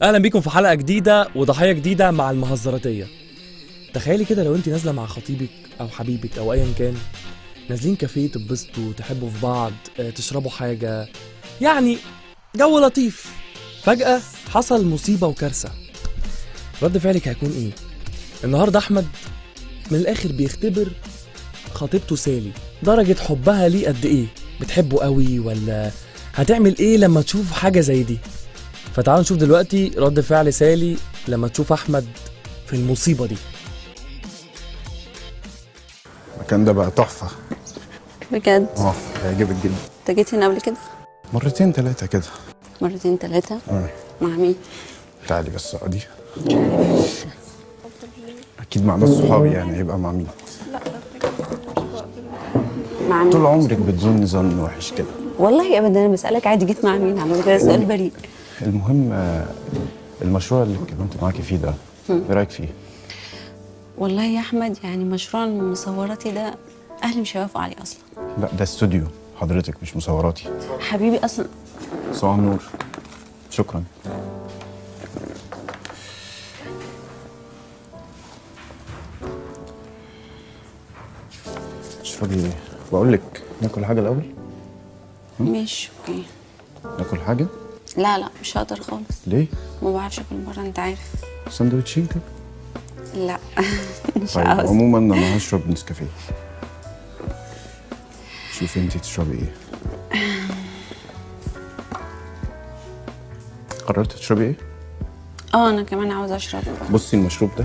اهلا بيكم في حلقه جديده وضحيه جديده مع المهزراتيه تخيلي كده لو انت نازله مع خطيبك او حبيبك او ايا كان نازلين كافيه تتبسطوا تحبوا في بعض آه، تشربوا حاجه يعني جو لطيف فجاه حصل مصيبه وكارثه رد فعلك هيكون ايه النهارده احمد من الاخر بيختبر خطيبته سالي درجه حبها ليه قد ايه بتحبه قوي ولا هتعمل ايه لما تشوف حاجه زي دي فتعالوا نشوف دلوقتي رد فعل سالي لما تشوف احمد في المصيبه دي المكان ده بقى تحفة بجد اه هيعجبك جدا انت جيت هنا قبل كده مرتين تلاتة كده مرتين ثلاثة اه مع مين؟ تعالي بس اقعدي اكيد مع ناس صحابي يعني هيبقى مع مين مع مين؟ طول عمرك بتظني ظن وحش كده والله ابدا انا بسألك عادي جيت مع مين على فكرة سؤال بريء المهم آه، المشروع اللي اتكلمت معاكي فيه ده ايه رايك فيه والله يا احمد يعني مشروع مصوراتي ده اهلي مش هيوافقوا عليه اصلا لا ده استوديو حضرتك مش مصوراتي حبيبي اصلا صباح النور شكرا اشربي ايه بقول لك ناكل حاجه الاول ماشي اوكي ناكل حاجه لا لا مش هقدر خالص ليه ما بعرفش اكل بره انت عارف سندوتشين كده لا مش طيب عاوز عموما انا هشرب نسكافيه شوفي انت تشربي ايه قررت تشربي ايه اه انا كمان عاوز اشرب بصي المشروب ده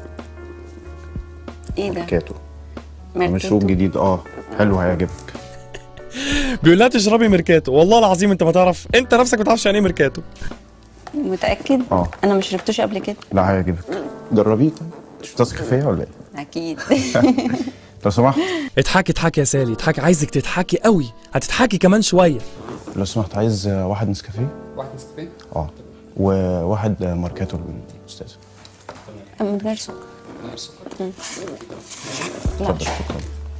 ايه ده؟ كاتو ميركاتو. مشروب جديد اه حلو هيعجبك بيقول لها تشربي ميركاتو والله العظيم انت ما تعرف انت نفسك ما تعرفش يعني ايه ميركاتو متأكد؟ اه. انا ما شربتوش قبل كده لا هيعجبك جربيه طيب مش بتثقي فيا ولا ايه اكيد لو سمحت اضحكي اضحكي يا سالي اضحكي عايزك تضحكي قوي هتضحكي كمان شويه لو سمحت عايز آه، واحد نسكافيه واحد نسكافيه اه وواحد آه، ماركاتو للاستاذ من غير سكر من غير سكر لا اتفضل شكرا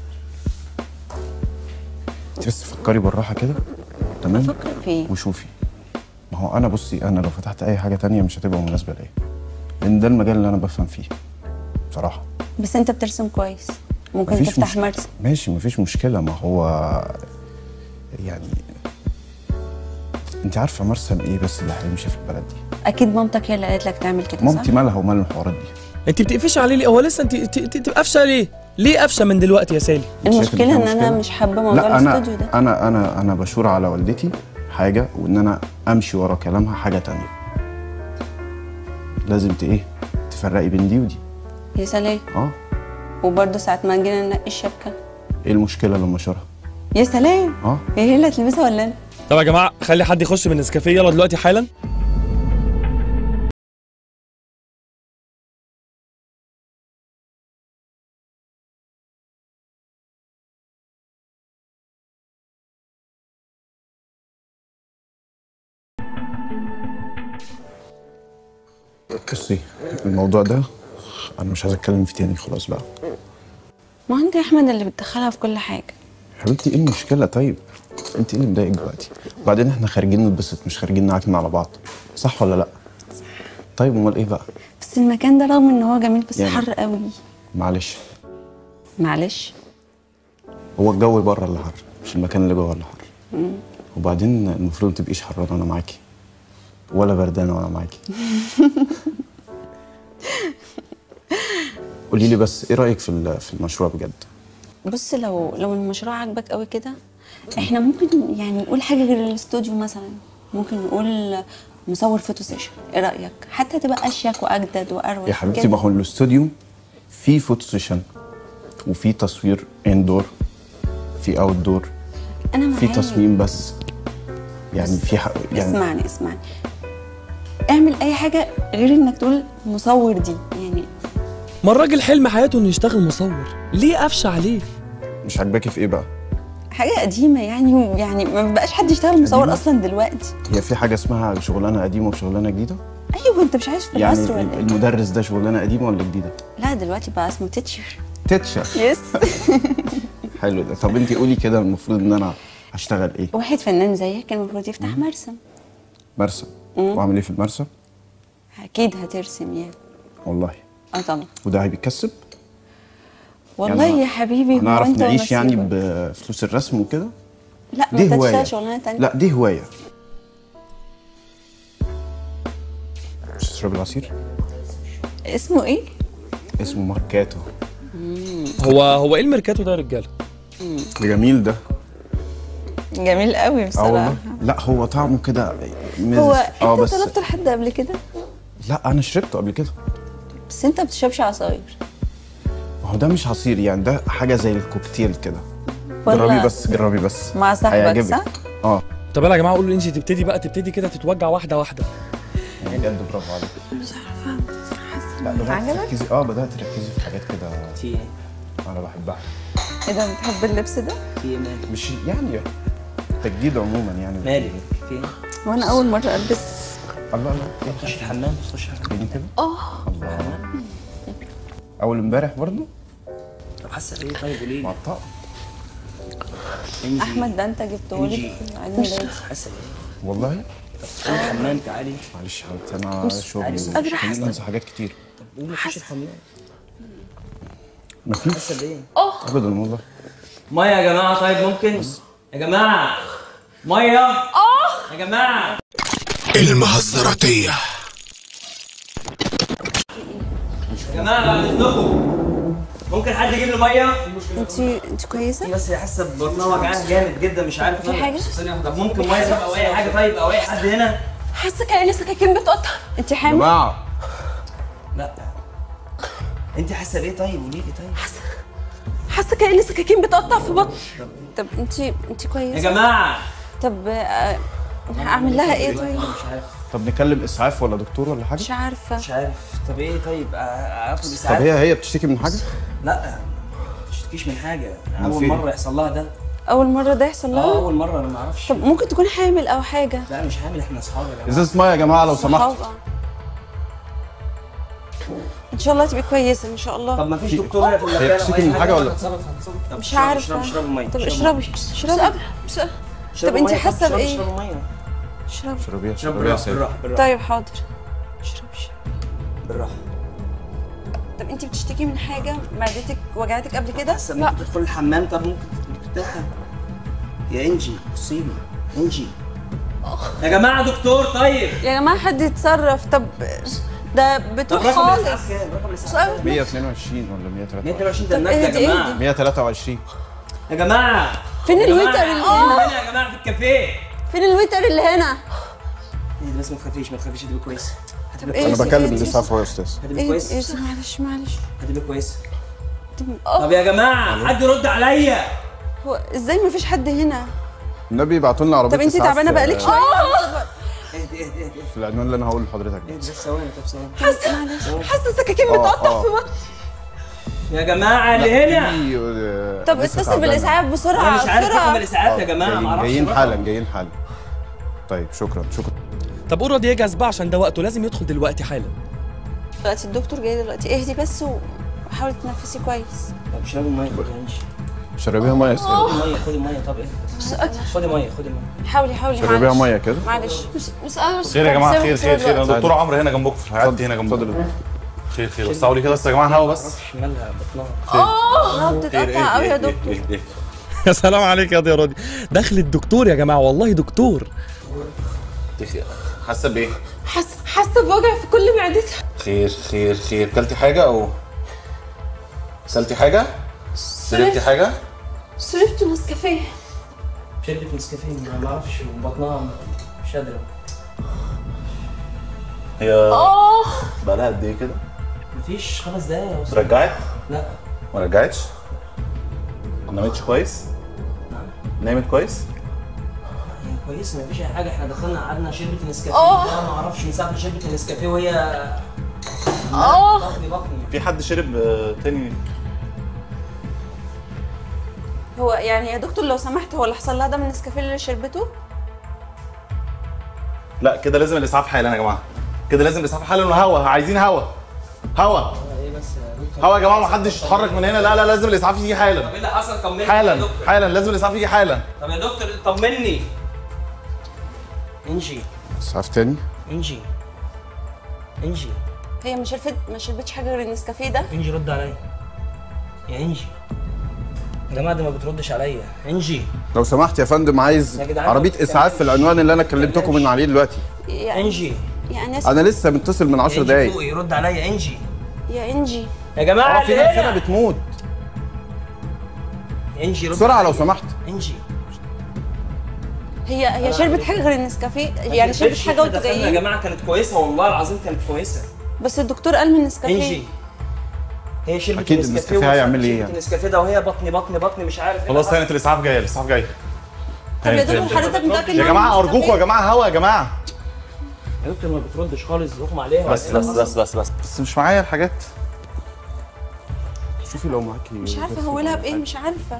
انت بس فكري بالراحه كده تمام فكر في ايه؟ وشوفي ما هو انا بصي انا لو فتحت اي حاجه تانية مش هتبقى مناسبه ليا لان ده المجال اللي انا بفهم فيه بصراحه بس انت بترسم كويس ممكن مفيش تفتح مشكلة. مرسم ماشي مفيش مشكله ما هو يعني انت عارفه مرسم ايه بس اللي هيمشي في البلد دي اكيد مامتك هي اللي قالت لك تعمل كده مامتي صح؟ مالها ومال الحوارات دي انت بتقفشي عليه ليه هو لسه انت انت- انت انت قافشه ليه ليه قافشه من دلوقتي يا سالي انت شايف المشكله فيها ان انا مشكلة؟ مش حابه موضوع لا انا الاستوديو ده انا انا انا بشور على والدتي حاجه وان انا امشي ورا كلامها حاجه تانية لازم ت ايه تفرقي بين دي ودي يا سلام اه وبرده ساعه ما جينا ننقي الشبكه ايه المشكله لما شرها يا سلام اه هي هي اللي هتلبسها ولا انا؟ طب يا جماعه خلي حد يخش من النسكافيه يلا دلوقتي حالا بصي الموضوع ده انا مش عايز اتكلم فيه تاني خلاص بقى ما هو انت يا احمد اللي بتدخلها في كل حاجه حبيبتي ايه المشكله طيب انت ايه اللي مضايقك دلوقتي وبعدين احنا خارجين نتبسط مش خارجين نعكن على بعض صح ولا لا طيب امال ايه بقى بس المكان ده رغم ان هو جميل بس يعني- حر قوي معلش معلش هو الجو بره اللي حر مش المكان اللي جوه اللي حر وبعدين المفروض ما تبقيش حرانه وانا معاكي ولا بردانه وانا معاكي قولي لي بس ايه رايك في ال- في المشروع بجد بص لو لو المشروع عاجبك قوي كده احنا ممكن يعني نقول حاجه غير الاستوديو مثلا ممكن نقول مصور فوتو سيشن ايه رايك حتى تبقى اشيك واجدد واروق يا حبيبتي كده. ما هو الاستوديو فيه فوتو سيشن وفي تصوير اندور في اوت دور انا في معاك. تصميم بس يعني في ح... يعني اسمعني اسمعني اعمل اي حاجه غير انك تقول مصور دي يعني ما الراجل حلم حياته انه يشتغل مصور ليه قافشه عليه مش عاجباكي في ايه بقى حاجه قديمه يعني يعني ما بقاش حد يشتغل مصور قديمة؟ اصلا دلوقتي هي في حاجه اسمها شغلانه قديمه وشغلانه جديده ايوه انت مش عايش في يعني مصر ولا ايه المدرس ده شغلانه قديمه ولا جديده لا دلوقتي بقى اسمه تيتشر تتشر يس حلو ده طب انت قولي كده المفروض ان انا هشتغل ايه واحد فنان زيك كان المفروض يفتح مرسم مرسم واعمل ايه في المرسم اكيد هترسم يعني والله اه طبعا وده هيكسب والله يعني يا حبيبي هو هنعرف انت نعيش يعني ونصيبك. بفلوس الرسم وكده لا ما دي انت هوايه تشتغل شغلانه تانية لا دي هوايه مش تشرب العصير اسمه ايه؟ اسمه ماركاتو هو هو ايه الميركاتو ده يا رجاله ده جميل ده جميل قوي اه بصراحه والله لا هو طعمه كده مزز. هو اه انت بس طلبته لحد قبل كده لا انا شربته قبل كده بس انت ما بتشربش عصاير ما هو ده مش عصير يعني ده حاجه زي الكوكتيل كده ولا جربي بس جربي بس مع صاحبك هيعجبك. صح؟ اه طب يلا يا جماعه قولوا انجي تبتدي بقى تبتدي كده تتوجع واحده واحده بجد برافو عليك لا بدات عجبك؟ تركزي اه بدات تركزي في حاجات كده في ايه؟ انا بحبها ايه ده بتحب اللبس ده؟ في ايه مالك؟ مش يعني تجديد عموما يعني مالك؟ في ايه؟ وانا اول مره البس الله الله ايه تخش الحمام تخش الحمام تاني كده اه الله اول امبارح برضو طب حاسه بايه طيب قولي مع لي الطقم انجي احمد ده انت جبته لي انجي في عيد ميلادي حاسه بايه؟ والله طب قولي الحمام تعالي معلش يا حبيبتي انا شغلي مش قادرة خليني أحسن. انسى حاجات كتير طب قولي خش الحمام مفيش حاسه بايه؟ ابدا والله ميه يا جماعه طيب ممكن يا جماعه ميه اه يا جماعه المهزراتية يا جماعه بعد اذنكم ممكن حد يجيب لي ميه؟ انت انت كويسه؟ بس هي حاسه ببطنها وجعانه جامد جدا مش عارف في حاجة؟ طب ممكن ميه طب او اي حاجه طيب او اي حد هنا حاسه كأن سكاكين بتقطع انت يا حامل؟ جماعه لا انت حاسه بايه طيب قولي لي طيب حاسه كأن سكاكين بتقطع في بطني طب انت انت يا كويسه؟ جماعه طب آه، هعمل لها ايه طيب؟ مش عارف طب نكلم اسعاف ولا دكتور ولا حاجه مش عارفه مش عارف طب ايه طيب آه، اخد طب اسعاف هي هي بتشتكي من حاجه لا ما تشتكيش من حاجه أمال اول في إيه؟ مره يحصل لها ده اول مره ده يحصل اه لها؟ اول مره انا ما اعرفش طب ممكن تكون حامل او حاجه لا مش حامل احنا اصحاب يا جماعه ازازه ميه يا جماعه لو سمحتوا صحابة. ان شاء الله تبقي كويسه ان شاء الله طب ما فيش دكتور هنا في المكان هي أو بتشتكي أي من حاجة ولا؟ هتصرف هتصرف طب مش اشربي- عارفه اشربي اشربي ميه طب اشربي اشربي اشربي اشربي طب انتي مية، حاسة اشربي- بإيه؟ اشربي ميه اشربي اشربيها اشربي اشربيها يا بالراحه سيدي بالراحه بالراحه طيب حاضر اشربي بالراحه طب انت بتشتكي من حاجه معدتك وجعتك قبل كده؟ بس ممكن تدخل الحمام طب ممكن ترتاحي يا انجي بصي لي انجي يا جماعه دكتور طيب يا جماعه حد يتصرف طب ده طب بتروح رقم خالص الاسعاف كام رقم الاسعاف كام 122 ولا 123 122 ده طب النجدة يا اهدي، جماعه اهدي. 123 يا جماعه فين يا جماعة، الويتر اللي إحنا هنا؟ هنا يا جماعه في الكافيه فين الويتر اللي هنا؟ ايه بس ما تخافيش ما تخافيش هتبقى كويس هتبقى إيه؟ انا كويس بكلم إيه؟ الاسعاف اهو يا استاذ هتبقى ايه كويس ايه معلش معلش هتبقى كويس طب يا جماعه حد يرد عليا هو ازاي مفيش حد هنا؟ النبي يبعتوا لنا عربيه طب انت إسعاف، تعبانه بقالك آه، شويه اهدي اهدي اهدي في العنوان اللي انا هقوله لحضرتك اهدي بس ثواني طب ثواني معلش حاسه سكاكين آه، بتقطع آه. في بطني يا جماعه اللي هنا في، آه، طب لسه اتصل تعبانة. بالاسعاف انا بسرعه مش عارف رقم بسرعه الاسعاف يا آه، جماعه ما جايين- اعرفش جايين الرقم. حالا جايين حالا طيب شكرا شكرا طب قول راضي يجهز بقى عشان ده وقته لازم يدخل دلوقتي حالا دلوقتي الدكتور جاي دلوقتي اهدي بس وحاولي تنفسي كويس طب اشربي ميه خدي انجي شربيها ميه يا استاذ خدي ميه خدي ميه طب ايه خدي ميه خدي ميه حاولي حاولي شربيها معلش. ميه كده معلش مش مش قادره خير يا جماعه سيبه- خير سيبه خير خير انا دلوقتي. دكتور عمرو هنا جنبكم في هيعدي هنا جنبكم اتفضل خير خير بس تعالوا لي كده بس يا جماعه هوا بس معرفش مالها بطنها اه بتتقطع قوي يا دكتور يا سلام عليك يا راضي دخل الدكتور يا جماعه والله دكتور حاسه بايه؟ حاسه حاسه بوجع في كل معدتي خير خير خير كلتي حاجه او سالتي حاجه؟ شربتي حاجه؟ شربت نسكافيه شربت نسكافيه ما ما اعرفش وبطنها مش قادره هي اه بقى لها قد ايه كده؟ مفيش خمس دقايق يا أستاذ. رجعت؟ لا ما رجعتش؟ ما نامتش كويس؟ نامت كويس؟ هي كويسه مفيش اي حاجه احنا دخلنا قعدنا شربت نسكافيه آه. لا ما اعرفش من ساعه ما شربت النسكافيه وهي اه بطني بطني في حد شرب آه، تاني هو يعني يا دكتور لو سمحت هو اللي حصل لها ده من النسكافيه اللي شربته لا كده لازم الاسعاف حالا يا جماعه كده لازم الاسعاف حالا وهوا عايزين هوا هوا ايه بس يا دكتور هوا يا جماعه ما حدش يتحرك من هنا لا لا لازم الاسعاف يجي حالا طب ايه اللي حصل طمني يا حالا دكتور حالا لازم الاسعاف يجي حالا طب يا دكتور طمني انجي اسعاف تاني انجي انجي هي ما شربت ما شربتش حاجه غير النسكافيه ده انجي رد عليا يا انجي يا جماعه دي ما بتردش عليا انجي لو سمحت يا فندم عايز يا جدعان عربيه ما اسعاف في العنوان اللي انا كلمتكم من عليه دلوقتي يا انجي يا انس انا لسه متصل من 10 انجي دقايق فوقي رد عليا انجي يا انجي يا جماعه اه في اللي ناس هنا هنا بتموت انجي رد بسرعه لو عليا. سمحت انجي هي هي شربت حاجه غير النسكافيه يعني شربت حاجه وانتوا يا جايين جماعه كانت كويسه والله العظيم كانت كويسه بس الدكتور قال من النسكافيه انجي هي شربت أكيد النسكافيه هيعمل إيه شربت يعني؟ النسكافيه ده وهي بطني بطني بطني مش عارف إيه خلاص اللي هانت الاسعاف جايه الاسعاف جايه طب يا هانت دكتور هانت. حضرتك متاكد يا إن جماعه هو ارجوكم يا النسكافيه؟ جماعه هوا يا جماعه يا دكتور ما بتردش خالص اغمى عليها بس ولا بس إيه؟ بس بس بس بس مش معايا الحاجات شوفي لو معاكي مش عارفه هولها بايه مش عارفه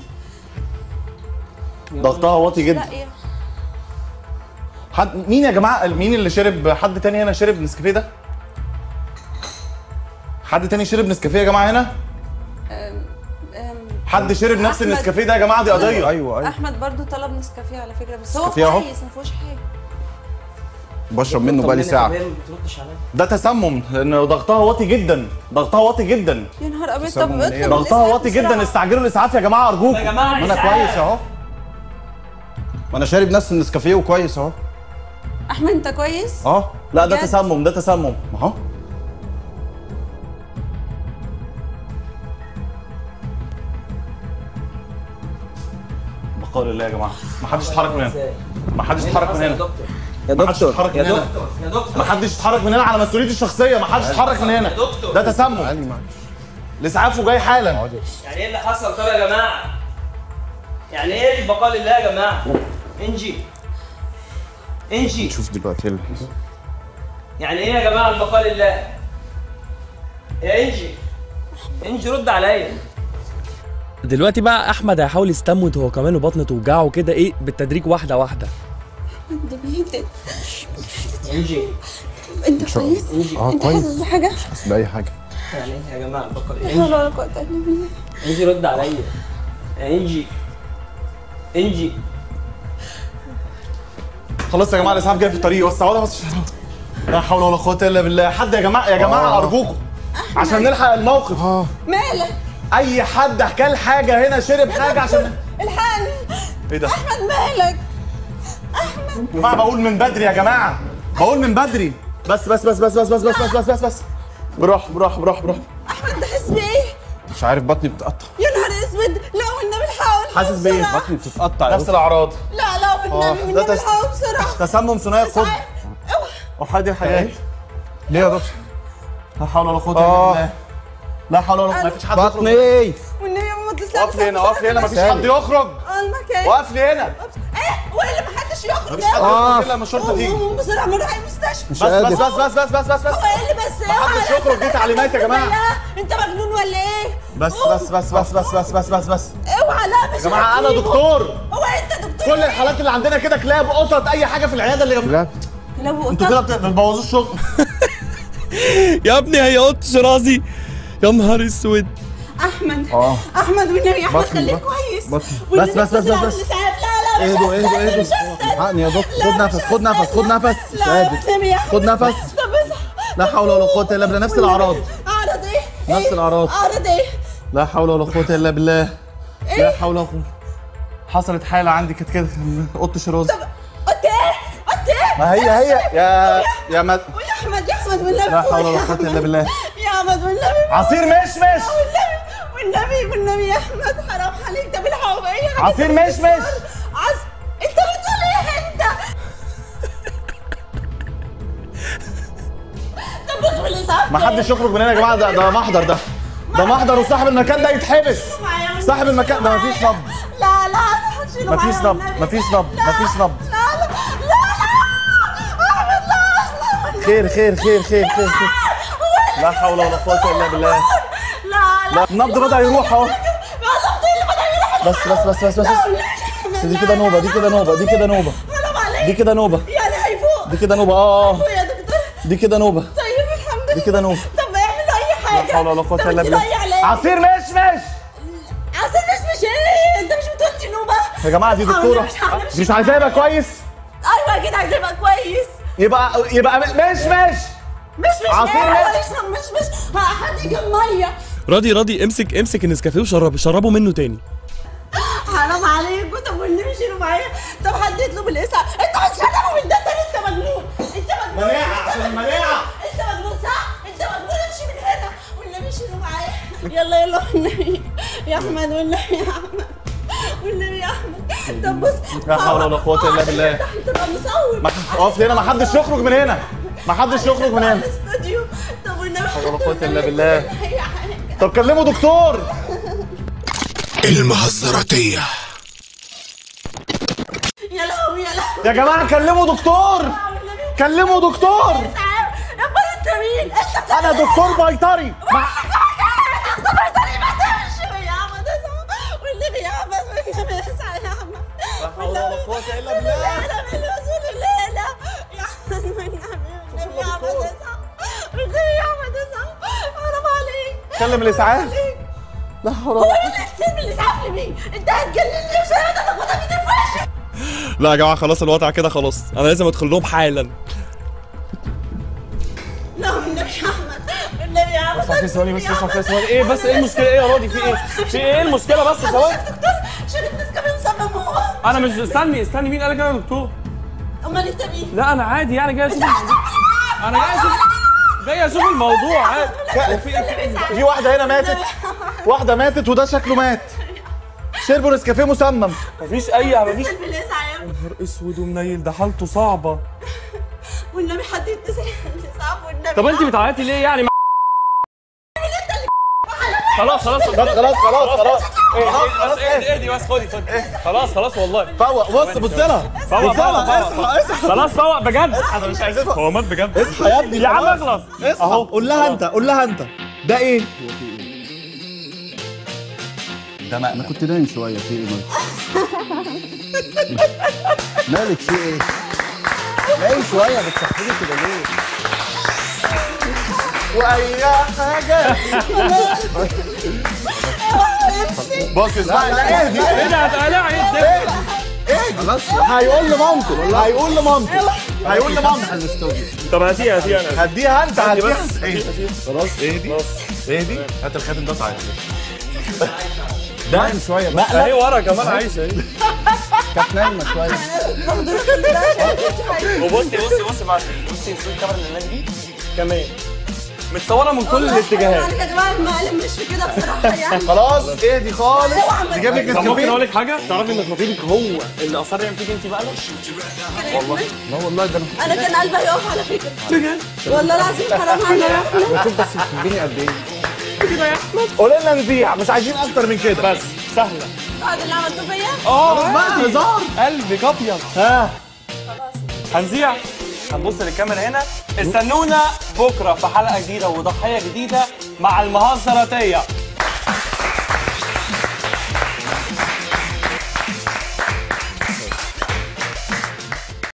ضغطها واطي جدا لا يا حد مين يا جماعه مين اللي شرب حد تاني هنا شرب نسكافيه ده حد تاني شرب نسكافيه يا جماعه هنا أم، حد شرب نفس أحمد. النسكافيه ده يا جماعه دي قضيه ايوه ايوه احمد برضو طلب نسكافيه على فكره بس هو نسكافيه أهو. كويس ما فيهوش حاجه بشرب منه طب بقالي ليه- ساعه طب ليه ما بتردش عليا ده تسمم لان ضغطها واطي جدا ضغطها واطي جدا يا نهار ابيض طب تسمم اطلب إيه؟ ضغطها الإسعاف واطي جدا بسرعة. استعجلوا الاسعاف يا جماعه ارجوكم يا جماعه ما انا إسعاف. كويس اهو ما انا شارب نفس النسكافيه وكويس اهو احمد انت كويس اه لا ده بجد؟ تسمم ده تسمم ما هو بقول الله يا جماعه ما حدش يتحرك من هنا إزاي؟ ما حدش إيه يتحرك اللي من حصل هنا يا دكتور ما حدش يتحرك يا من هنا دكتور يا دكتور ما حدش يتحرك من هنا على مسؤوليتي الشخصيه ما حدش يتحرك من هنا دكتور. ده تسمم تعالي معاك الاسعاف جاي حالا يعني ايه اللي حصل طب يا جماعه يعني ايه البقاء لله يا جماعه انجي انجي شوف دلوقتي اللي حصل. يعني ايه يا جماعه البقاء لله يا انجي انجي رد عليا دلوقتي بقى احمد هيحاول يستموت هو كمان وبطنه توجعه كده ايه بالتدريج واحده واحده ده ميت انجي انت كويس اه انت كويس حاسس بحاجه بس باي حاجه يعني ايه يا جماعه البقاء لا انجي لا لا قوه الا بالله انجي رد عليا يا انجي انجي خلاص يا جماعه الاسعاف جاي في الطريق وسعوا لها بس لا حول ولا قوه الا بالله حد يا جماعه يا جماعه آه. ارجوكم عشان نلحق الموقف اه مالك اي حد حكى حاجه هنا شرب حاجه عشان الحقني ايه ده احمد مالك يا جماعه بقول من بدري يا جماعه بقول من بدري بس بس بس بس بس بس بس بس بس بس بس براحه براحه براحه براحه احمد ده حاسس بايه مش عارف بطني بتقطع يا نهار اسود لا والنبي الحقوا حاسس بايه؟ بسرعة. بطني بتتقطع نفس الاعراض لا لا والنبي ده والنبي تس- الحقوا بسرعه تسمم ثنائي القطب اسعاف. اوعى وحادي الحاجات ليه يا دكتور لا حول ولا قوه آه. الا بالله لا حول ولا قوه ما فيش حد يخرج بطني والنبي ما تسلم وقف لي هنا وقف لي هنا ما فيش حد يخرج اه المكان وقف لي هنا ايه ولا ما حدش يخرج مفيش حد آه. يخرج الا لما الشرطه تيجي قوم بسرعه نروح المستشفى مش بس بس قادر بس بس بس بس بس هو ايه اللي بس محدش اوعى، يخرج، دي لا، تعليمات يا جماعة. لا، انت مجنون ولا ايه؟ بس بس بس بس بس بس بس بس بس اوعى لا مش يا جماعه انا هسيبه. دكتور هو انت دكتور كل الحالات اللي عندنا كده كلاب قطط اي حاجه في العياده اللي جنب لا لو انتوا كده بت- بتبوظوا الشغل يا ابني هيقطش راسي يا نهار اسود احمد اه احمد والنبي يا احمد بطني، خليك بطني، كويس بطني. والنبي بس- بس- بس- اتصل على بس. الإسعاف. لا لا مش اهدوا اهدوا هستنى، اهدوا مش هستنى. الحقني يا دكتور لا، خد مش نفس خد نفس خد هستنى. نفس مش لا قادر والنبي يا أحمد. خد نفس طب اصحى. لا حول ولا قوه الا بالله نفس الاعراض اعرض ايه؟ نفس إيه؟ الأعراض. اعرض ايه؟ لا حول ولا قوه الا بالله لا حول ولا قوه حصلت حاله عندي كانت كده قط شراز قلت ايه؟ قلت ايه؟ ما هي هي يا يا ما ويا احمد يا احمد والنبي لا حول قول ولا يا قوه الا أحمد. بالله يا احمد والنبي عصير مش مش والنبي والنبي والنبي يا احمد حرام عليك ده بالحب ايه يا عصير مش مش عز انت بتقول ايه انت؟ طب اخبر الاسعاف ما حدش يخرج من هنا يا جماعه ده ده محضر ده ده محضر وصاحب المكان ده يتحبس صاحب المكان ده مفيش نبض لا لا هتشيله مفيش معايا نبض والنبي. مفيش نبض لا، مفيش نبض لا لا لا لا احمد لا لا خير خير خير خير خير خير لا حول ولا قوه الا بالله لا لا لا النبض بدا يروح اهو ما ضبط اللي بدأ يروح بس بس بس بس بس بس دي كده نوبه دي كده نوبه دي كده نوبه حرام عليك دي كده نوبه يعني هيفوق دي كده نوبه اه اه يا دكتور دي كده نوبه طيب الحمد دي لله كده نوبه طب اعمل اي حاجه لا حول ولا قوه طب الا اديله بالله اي علاج عصير مش مش عسل مش مش ايه انت مش بتقول دي نوبه يا جماعه دي دكتوره مش هعمل- مش مش عايزاه يبقى كويس ايوه اكيد عايز يبقى كويس يبقى يبقى مش مش مش مش عصير هو مات يشرب مش مش حد يجيب ميه راضي راضي امسك امسك النسكافيه وشرب شربه منه تاني حرام عليكم طب والنبي شيلوا معايا طب حد يطلب الاسعاف انت مش هتعمل من ده تاني انت مجنون انت مجنون مناعة عشان المناعة انت مجنون صح انت مجنون امشي من هنا والنبي شيلوا معايا يلا يلا والنبي يا احمد والنبي يا احمد والنبي يا احمد طب بص لا حول ولا قوة إلا بالله. انت تبقى مصور ما- اقف هنا ما حدش يخرج من هنا ما حدش يخرج من هنا الاستوديو طب والنبي حول ولا قوة حط إلا النبي بالله. أي حاجة. طب كلموا دكتور المهزراتية يا لهوي يا لهوي يا جماعة كلموا دكتور والنبي كلموا دكتور اسعاف يا ابا انت مين انت بتعمل انا دكتور بيطري ما- والنبي يا احمد والنبي اسعى يا احمد لا حول ولا قوة إلا بالله لا من رسول الله لا يا احمد والنبي والنبي يا احمد اسعى والنبي يا احمد اسعى حرام عليك كلم الاسعاف لا حول هو ولا مين اللي تسيب اللي تعرف لي بيه انت هتجنني مش هقدر اخدها من الفرش لا يا جماعه خلاص الوضع كده خلاص انا لازم ادخل لهم حالا لا والنبي يا احمد والنبي يا احمد في ثواني بس اسمع كده ثواني ايه بس ايه المشكله ايه يا راضي في ايه في ايه المشكله بس ثواني دكتور شرب نسكافيه مسمم هو انا مش استني استني مين قالك انا دكتور امال انت مين؟ لا انا عادي يعني جاي اشوف انا جاي اشوف جاي اشوف الموضوع عادي في واحدة هنا ماتت واحدة ماتت وده شكله مات شربوا نسكافيه مسمم مفيش اي مفيش اتصل بالاسعاف يا ابني. نهار اسود ومنيل ده حالته صعبه والنبي حد يتصل بالاسعاف والنبي طب انت بتعيطي ليه يعني ما- خلاص خلاص خلاص خلاص خلاص خلاص خلاص خلاص اهدي اهدي بس خدي خدي خلاص خلاص والله فوق بص بص لها فوق بص لها فوق اصحى اصحى خلاص فوق بجد انا مش عايز هو مات بجد اصحى يا ابني يا عم خلاص. اخلص اصحى قول لها انت قول لها انت ده ايه؟ ده انا كنت نايم شويه في ايه مالك مالك في ايه نايم شويه بتصحيني كده ليه واي حاجه بص اسمع لا اهدي ايه ده هتقلع ايه الدنيا خلاص هيقول لمامته هيقول لمامته هيقول لمامته الاستوديو طب هاتيها هاتيها انا هديها انت هديها بس. اهدي خلاص اهدي اهدي هات الخاتم ده تعالى ده نايم شويه بس اهي ورا كمان عايشه اهي كانت نايمه شويه وبصي بصي بصي معلش بصي بصي الكاميرا اللي هناك دي كمان متصوره من كل الاتجاهات يا جماعه المقلب مش في كده بصراحه يعني خلاص اهدي خالص نجيب لك طب ممكن اقول نسكافيه لك حاجه تعرفي ان خطيبك هو اللي اصر يعمل فيك انت بقى لا والله ده انا انا كان قلبي هيقف على فكره بجد والله العظيم حرام عليك بشوف بس بتحبيني قد ايه قول لنا نذيع مش عايزين اكتر من كده بس سهله بعد اللي عملته فيا اه بقى هزار قلبك ابيض ها هنذيع هنبص للكاميرا هنا استنونا بكره في حلقه جديده وضحيه جديده مع المهزراتيه